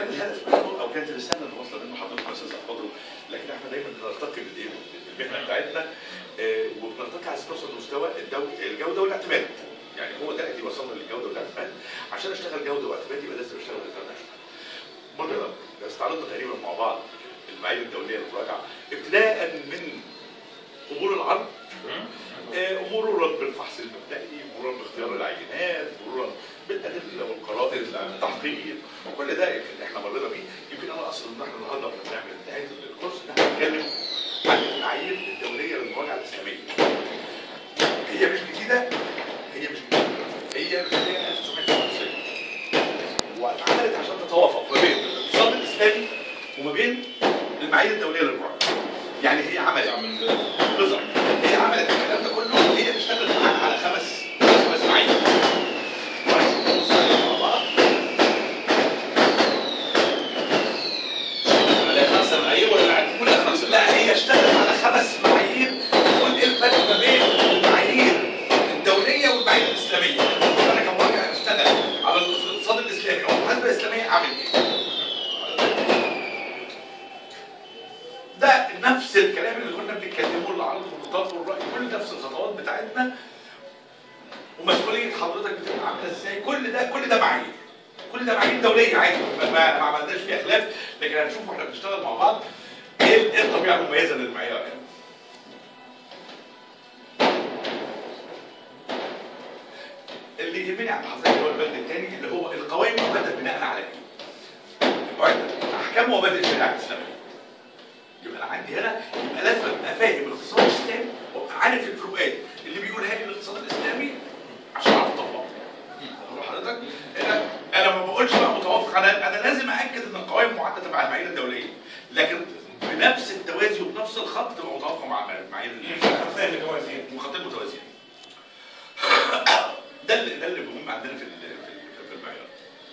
كان الهدف منه او كانت الرساله اللي واصله منه حضرتك يا استاذ الفاضل لكن احنا دايما بنرتقي بالايه؟ بالمهنه بتاعتنا آه، وبنرتقي على نوصل لمستوى الدو- الجوده والاعتماد يعني هو ده اللي وصلنا للجوده والاعتماد عشان اشتغل جوده واعتماد يبقى لازم اشتغل انترناشونال مره استعرضنا تقريبا مع بعض المعايير الدوليه للمراجعه ابتداء من قبول العرض آه، مرورا بالفحص المبدئي مرورا باختيار العينات مرورا بالادله والقرائن التحقيقيه وكل ده يمكن احنا مرينا بيه يمكن انا اصلا ان احنا النهارده واحنا بنعمل نهايه الكورس ان احنا بنتكلم عن المعايير الدوليه للمراجعه الاسلاميه هي مش جديده هي مش جديده هي مش هي 1995 واتعملت عشان تتوافق ما بين الاقتصاد الاسلامي وما بين المعايير الدوليه للمراجعه يعني هي عملت بالظبط هي عملت الكلام ده كله هي اشتغلت معاك على خمس خمس معايير كويس؟ نبص عليهم مع بعض. على خمسة معايير ولا على كلها خمسة لا هي اشتغلت على خمس معايير قول ايه الفرق ما بين المعايير الدوليه والمعايير الاسلاميه انا كمراجع اشتغل على الاقتصاد الاسلامي او المحاسبه الاسلاميه اعمل ايه؟ ده نفس الكلام اللي كنا بنتكلمه العرض والخطاب والراي كل نفس الخطوات بتاعتنا ومسؤوليه حضرتك بتبقى عامله ازاي كل ده كل ده معايير كل ده معايير دوليه عادي ما, ما ما عملناش فيها خلاف لكن هنشوف واحنا بنشتغل مع بعض ايه ايه الطبيعه المميزه للمعيار اللي يهمني عند حضرتك هو البند الثاني اللي هو القوائم مبادئ بناء على ايه؟ قواعد احكام ومبادئ الشريعه الاسلاميه يبقى انا عندي هنا يبقى لازم ابقى فاهم الاقتصاد الاسلامي وابقى عارف الفروقات اللي بيقولها لي الاقتصاد الاسلامي عشان اعرف اطبقها. أقول لحضرتك انا انا ما بقولش بقى متوافق انا انا لازم اكد ان القوائم معدة تبع المعايير الدوليه لكن بنفس التوازي وبنفس الخط تبقى متوافقه مع المعايير خطين متوازيين. وخطين متوازيين. ده اللي ده اللي مهم عندنا في ال- في ال- في المعيار.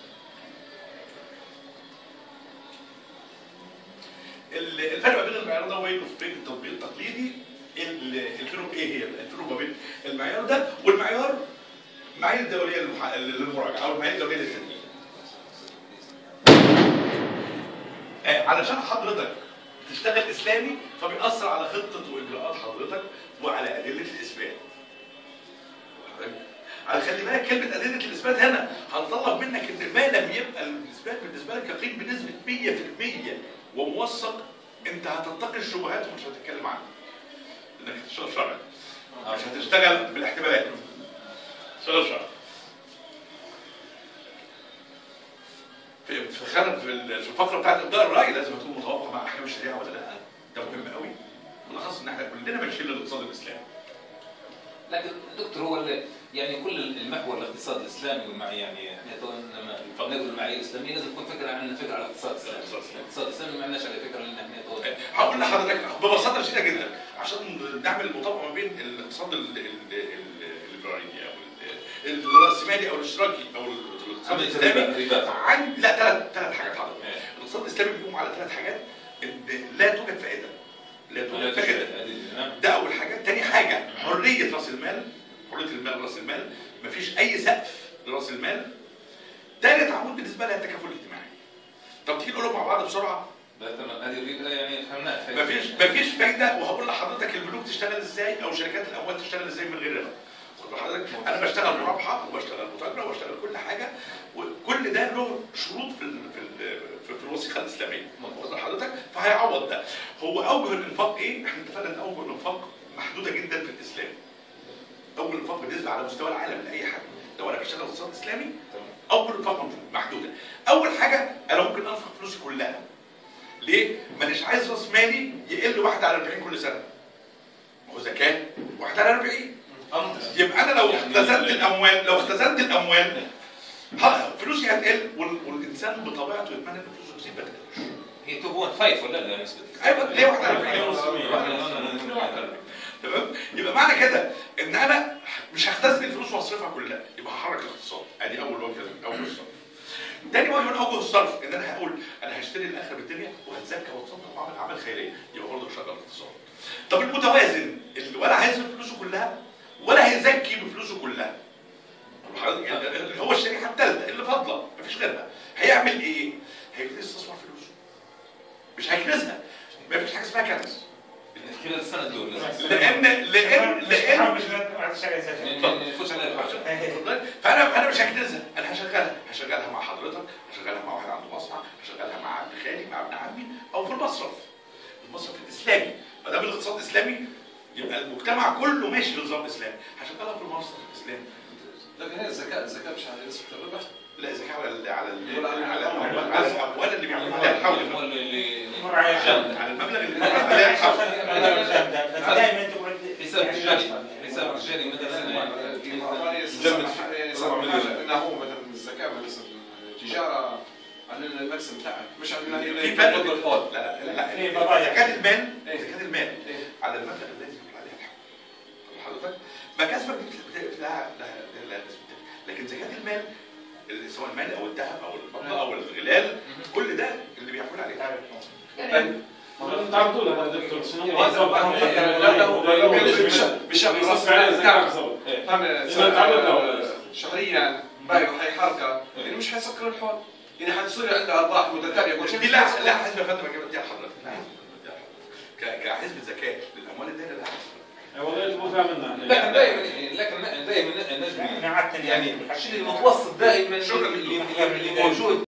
ال- الفرق ما بين المعيار ده وبين بين التطبيق التقليدي ال- الفروق ايه هي؟ الفروق ما بين المعيار ده والمعيار المعايير الدوليه للمح- للمراجعه او المعايير الدوليه للتدقيق. آه، علشان حضرتك تشتغل اسلامي فبيأثر على خطه واجراءات حضرتك وعلى ادله الاثبات. على خلي بالك كلمه ادله الاثبات هنا هنطلب منك ان ما لم يبقى الاثبات بالنسبه لك يقين بنسبه 100% وموثق انت هتتقي الشبهات ومش هتتكلم عنها. انك هتشتغل شرعي. مش هتشتغل بالاحتمالات. تشتغل شرعي. في في خلل في ال- في الفقره بتاعت ابداء الراي لازم تكون متوافقه مع احكام الشريعه ولا لا؟ ده مهم قوي. بالاخص ان احنا كلنا ماشيين للاقتصاد الاسلامي. لكن دكتور هو ال- يعني كل المحور الاقتصاد الاسلامي والمع يعني احنا تو لما نقول المعايير الاسلاميه لازم تكون فكره عندنا فكره على الاقتصاد الاسلامي الاقتصاد الإسلامي. الاقتصاد الاسلامي ما عندناش على فكره لان احنا تو هقول لحضرتك ببساطه شديده جدا عشان نعمل المطابقه ما بين الاقتصاد ال- ال- ال- الليبرالي او ال- الراسمالي او الاشتراكي او الاقتصاد عملية الاسلامي الربا- الربا. عن لا ثلاث ثلاث حاجات حضرتك إيه. الاقتصاد الاسلامي بيقوم على ثلاث حاجات ان لا توجد فائده لا توجد فائده ده اول حاجه تاني حاجه حريه راس المال حريه المال راس المال مفيش اي سقف لراس المال تالت عمود بالنسبه لها التكافل الاجتماعي طب تيجي نقولهم مع بعض بسرعه لا تمام هذه الربا يعني فهمناها مفيش مفيش فايده وهقول لحضرتك البنوك تشتغل ازاي او شركات الاموال تشتغل ازاي من غير ربا واخد بال حضرتك انا بشتغل مرابحه وبشتغل متاجره وبشتغل كل حاجه وكل ده له شروط في ال- في ال- في في الوثيقه الاسلاميه واخد بال حضرتك فهيعوض ده هو اوجه الانفاق ايه؟ احنا اتفقنا ان اوجه الانفاق محدوده جدا في الاسلام اول انفاق بالنسبه على مستوى العالم لاي حد لو انا بشتغل اقتصاد اسلامي اول انفاق محدوده اول حاجه انا ممكن انفق فلوسي كلها ليه؟ مانيش عايز راس مالي يقل واحد على 40 كل سنه. ما هو زكاه واحد على 40 يبقى انا لو يعني اختزنت ال- الاموال لو اختزنت الاموال ه- فلوسي هتقل وال- والانسان بطبيعته يتمنى ان فلوسه تزيد ما تقلش. هي 2.5 ولا لا نسبه ايوه ليه واحد على 40 تمام؟ يبقى معنى كده ان انا مش هختزن الفلوس واصرفها كلها يبقى هحرك الاقتصاد ادي اول وجه اول الصرف. تاني وجه من اوجه الصرف ان انا هقول انا هشتري الاخر بالدنيا وهتزكى واتصدق واعمل اعمال خيريه يبقى برضه شغال الاقتصاد. طب المتوازن اللي ولا هيصرف فلوسه كلها ولا هيزكي بفلوسه كلها. حضرتك يعني هو الشريحه الثالثه اللي فاضله مفيش غيرها هيعمل ايه؟ هيبتدي يستثمر فلوسه مش هيكنزها مفيش حاجه اسمها كنز خلال السنه دول لان لان لان مش بعد شيء زي ما نفوتش على الحاجه فانا انا مش هكنزها انا هشغلها هشغلها مع حضرتك هشغلها مع واحد عنده مصنع هشغلها مع ابن خالي مع ابن عمي او في المصرف المصرف الاسلامي ما دام الاقتصاد اسلامي يبقى المجتمع كله ماشي بنظام اسلامي هشغلها في المصرف الاسلامي لكن هي الزكاة الزكاة مش على نسبة الربح لا اذا كان على ال- على ال- ولا على على الأموال. الاموال على الاموال اللي بيعملوا عليها الحول الاموال اللي مرعية. على المبلغ اللي بيعملوا عليها الحول دائما تقعد حساب تجاري حساب تجاري مثلا سبع مليون انه هو مثلا الزكاة مثلا التجارة عن المكسب بتاعك مش عن في فرق بين- الحول لا لا في لا بضائع. زكاة المال إيه. زكاة المال إيه. على المبلغ الذي يدخل عليه الحول حضرتك مكاسبك دي بت- لها لها لها نسبة لكن زكاة المال سواء المال او الذهب او الفضة او الغلال كل ده اللي بيحول عليه يعني تعرضوا لها دكتور شنو بشهر راس شهريا بايع هي حركة يعني مش حيسكر الحول يعني حتصير عنده ارباح متتالية كل شيء دي لا لا حزب يا فندم انا بديها لحضرتك لا حزب بديها لحضرتك. ك- كحزب زكاة للاموال الدائرة لا حزب والله مو فاهمنا لكن دائما لكن دائما نجد يعني الشيء المتوسط دائما شكراً اللي للدكتور. اللي موجود